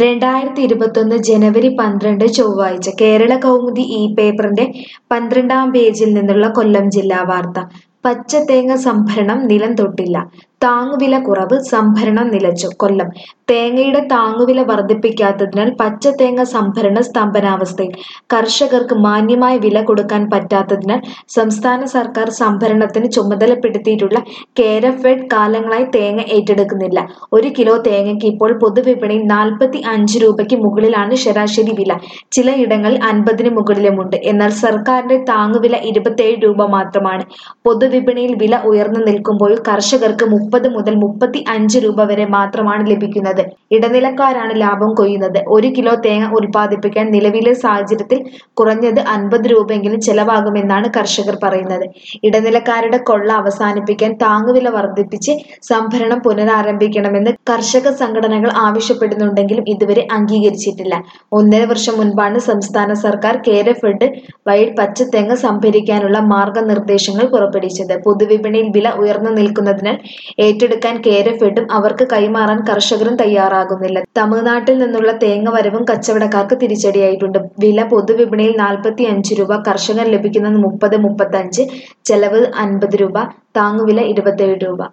രണ്ടായിരത്തി ഇരുപത്തൊന്ന് ജനുവരി പന്ത്രണ്ട് ചൊവ്വാഴ്ച കേരള കൗമുദി ഈ പേപ്പറിന്റെ പന്ത്രണ്ടാം പേജിൽ നിന്നുള്ള കൊല്ലം ജില്ലാ വാർത്ത പച്ചത്തേങ്ങ സംഭരണം നിലം തൊട്ടില്ല താങ്ങുവില കുറവ് സംഭരണം നിലച്ചു കൊല്ലം തേങ്ങയുടെ താങ്ങുവില വർദ്ധിപ്പിക്കാത്തതിനാൽ പച്ചത്തേങ്ങ സംഭരണ സ്തംഭനാവസ്ഥയിൽ കർഷകർക്ക് മാന്യമായ വില കൊടുക്കാൻ പറ്റാത്തതിനാൽ സംസ്ഥാന സർക്കാർ സംഭരണത്തിന് ചുമതലപ്പെടുത്തിയിട്ടുള്ള കേരഫെഡ് കാലങ്ങളായി തേങ്ങ ഏറ്റെടുക്കുന്നില്ല ഒരു കിലോ തേങ്ങയ്ക്ക് ഇപ്പോൾ പൊതുവിപണിയിൽ നാൽപ്പത്തി അഞ്ച് രൂപയ്ക്ക് മുകളിലാണ് ശരാശരി വില ചിലയിടങ്ങളിൽ അൻപതിന് മുകളിലുമുണ്ട് എന്നാൽ സർക്കാരിന്റെ താങ്ങുവില ഇരുപത്തേഴ് രൂപ മാത്രമാണ് പൊതുവിപണിയിൽ വില ഉയർന്നു നിൽക്കുമ്പോൾ കർഷകർക്ക് മുപ്പത് മുതൽ മുപ്പത്തി അഞ്ച് രൂപ വരെ മാത്രമാണ് ലഭിക്കുന്നത് ഇടനിലക്കാരാണ് ലാഭം കൊയ്യുന്നത് ഒരു കിലോ തേങ്ങ ഉൽപ്പാദിപ്പിക്കാൻ നിലവിലെ സാഹചര്യത്തിൽ കുറഞ്ഞത് അൻപത് രൂപയെങ്കിലും ചെലവാകുമെന്നാണ് കർഷകർ പറയുന്നത് ഇടനിലക്കാരുടെ കൊള്ള അവസാനിപ്പിക്കാൻ താങ്ങുവില വർദ്ധിപ്പിച്ച് സംഭരണം പുനരാരംഭിക്കണമെന്ന് കർഷക സംഘടനകൾ ആവശ്യപ്പെടുന്നുണ്ടെങ്കിലും ഇതുവരെ അംഗീകരിച്ചിട്ടില്ല ഒന്നര വർഷം മുൻപാണ് സംസ്ഥാന സർക്കാർ കേരഫെഡ് വഴി പച്ചത്തേങ്ങ സംഭരിക്കാനുള്ള മാർഗനിർദ്ദേശങ്ങൾ പുറപ്പെടുവിച്ചത് പൊതുവിപണിയിൽ വില ഉയർന്നു നിൽക്കുന്നതിനാൽ ഏറ്റെടുക്കാൻ കേരഫെഡും അവർക്ക് കൈമാറാൻ കർഷകരും തയ്യാറാകുന്നില്ല തമിഴ്നാട്ടിൽ നിന്നുള്ള തേങ്ങ വരവും കച്ചവടക്കാർക്ക് തിരിച്ചടിയായിട്ടുണ്ട് വില പൊതുവിപണിയിൽ നാൽപ്പത്തി അഞ്ച് രൂപ കർഷകർ ലഭിക്കുന്നത് മുപ്പത് മുപ്പത്തഞ്ച് ചെലവ് അൻപത് രൂപ താങ്ങുവില ഇരുപത്തേഴ് രൂപ